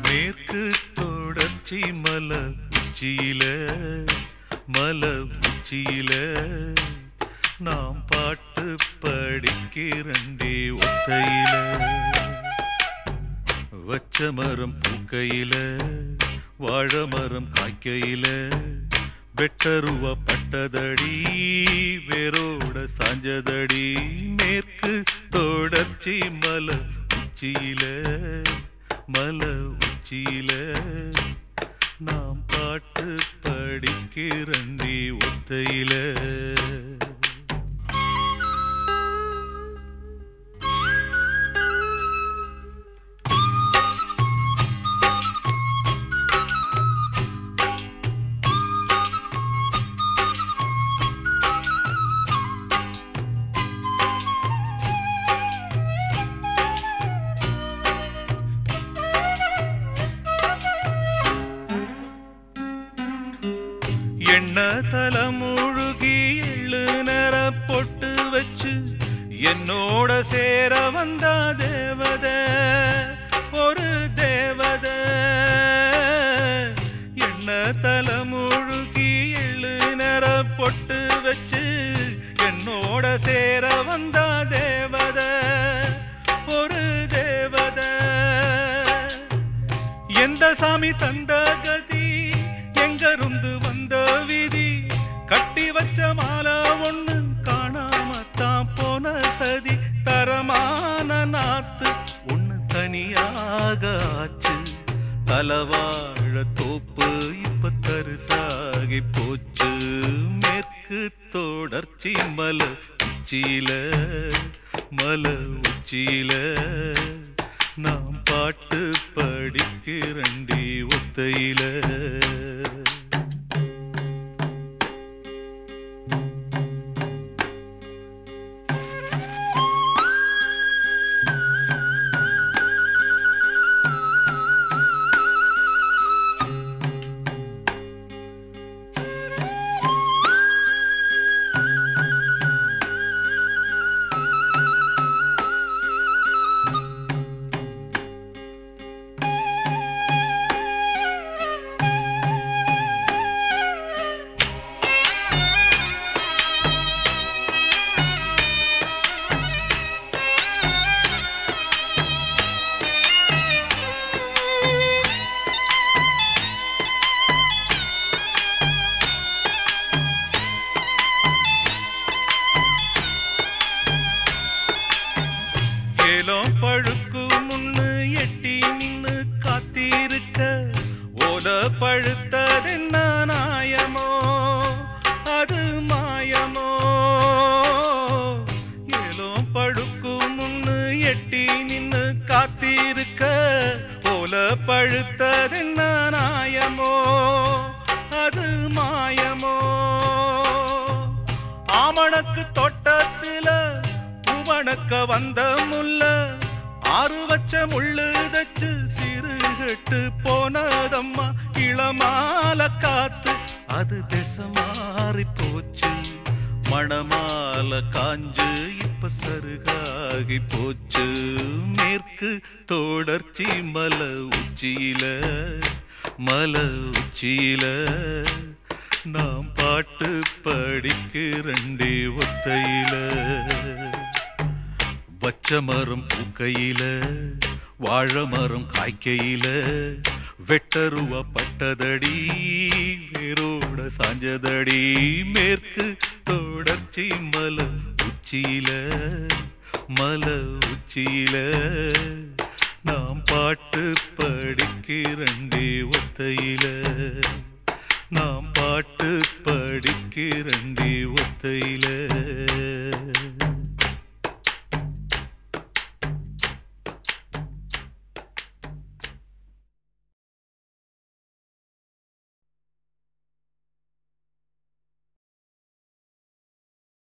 மேற்கு தொடர்ச்சி மல உச்சியில மல உச்சியில நாம் பாட்டு படிக்கிறண்டே ஒத்தையில வச்ச மரம் பூக்கையில வாழ மரம் காய்க்கையில வெட்டருவ பட்டதடி வேரோட சாஞ்சதடி மேற்கு தொடர்ச்சி மல உச்சியில மல உச்சியில நாம் பாட்டு படிக்கிறண்டி ஒத்தையில எண்ண தலமுழுகி எள்ளு நிற பொட்டு வச்சு என்னோட சேர வந்தா தேவத ஒரு தேவத எண்ண தலமுழுகி எள்ளு நிற பொட்டு வச்சு என்னோட சேர வந்தா தேவத ஒரு தேவத எந்த சாமி தந்த கதி எங்கருந்து வந்த விதி கட்டி வச்ச மாலை ஒண்ணு காணாமத்தான் போன சதி தரமான நாத்து ஒண்ணு தனியாக ஆச்சு தலவாழ தோப்பு இப்ப தரிசாகி போச்சு மேற்கு தொடர்ச்சி மல உச்சியில மல உச்சியில நாம் பாட்டு படிக்கிறண்டி ஒத்தையில ஏலம் பழுக்கு முன்னு எட்டி நின்னு காத்திருக்க ஓல பழுத்ததென்ன நாயமோ அது மாயமோ ஏலம் பழுக்கு முன்னு எட்டி நின்னு காத்திருக்க ஓல பழுத்ததென்ன நாயமோ அது மாயமோ ஆமணக்கு தோட்டத்தில பூவணக்க வந்த முல்ல ஆறு வச்ச முள்ளு தச்சு சிறுகட்டு போனதம்மா இளமால காத்து அது திசை மாறி போச்சு மணமால காஞ்சு இப்ப சருகாகி போச்சு மேற்கு தொடர்ச்சி மல உச்சியில மல உச்சியில நாம் பாட்டு படிக்கிறண்டே ஒத்தையில வச்ச மரம் பூக்கையில வாழ மரம் காய்க்கையில வெட்டருவ பட்டதடி வேரோட சாஞ்சதடி மேற்கு தொடர்ச்சி மல உச்சியில மல உச்சியில